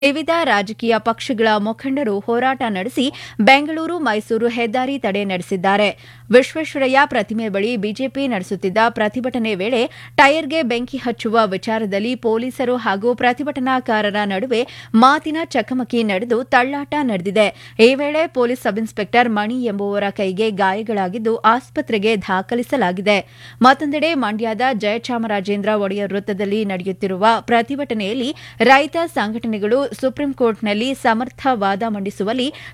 ವಿವಿಧ ರಾಜಕೀಯ ಪಕ್ಷಗಳ ಮುಖಂಡರು ಹೋರಾಟ ನಡೆಸಿ ಬೆಂಗಳೂರು ಮೈಸೂರು ಹೆದ್ದಾರಿ ತಡೆ ನಡೆಸಿದ್ದಾರೆ ವಿಶ್ವೇಶ್ವರಯ್ಯ ಪ್ರತಿಮೆ ಬಳಿ ಬಿಜೆಪಿ ನಡೆಸುತ್ತಿದ್ದ ಪ್ರತಿಭಟನೆ ವೇಳೆ ಟೈರ್ಗೆ ಬೆಂಕಿ ಹಚ್ಚುವ ವಿಚಾರದಲ್ಲಿ ಪೊಲೀಸರು ಹಾಗೂ ಪ್ರತಿಭಟನಾಕಾರರ ನಡುವೆ ಮಾತಿನ ಚಕಮಕಿ ನಡೆದು ತಳ್ಳಾಟ ನಡೆದಿದೆ ಈ ವೇಳೆ ಪೊಲೀಸ್ ಸಬ್ಇನ್ಸ್ಪೆಕ್ಟರ್ ಮಣಿ ಎಂಬುವರ ಕೈಗೆ ಗಾಯಗಳಾಗಿದ್ದು ಆಸ್ಪತ್ರೆಗೆ ದಾಖಲಿಸಲಾಗಿದೆ ಮತ್ತೊಂದೆಡೆ ಮಂಡ್ಯದ ಜಯಚಾಮರಾಜೇಂದ್ರ ಒಡೆಯರ್ ವೃತ್ತದಲ್ಲಿ ನಡೆಯುತ್ತಿರುವ ಪ್ರತಿಭಟನೆಯಲ್ಲಿ ರೈತ ಸಂಘಟನೆಗಳು ಸುಪ್ರೀಂ ಕೋರ್ಟ್ನಲ್ಲಿ ಸಮರ್ಥ ವಾದ ಮಂಡಿಸುವಲ್ಲಿ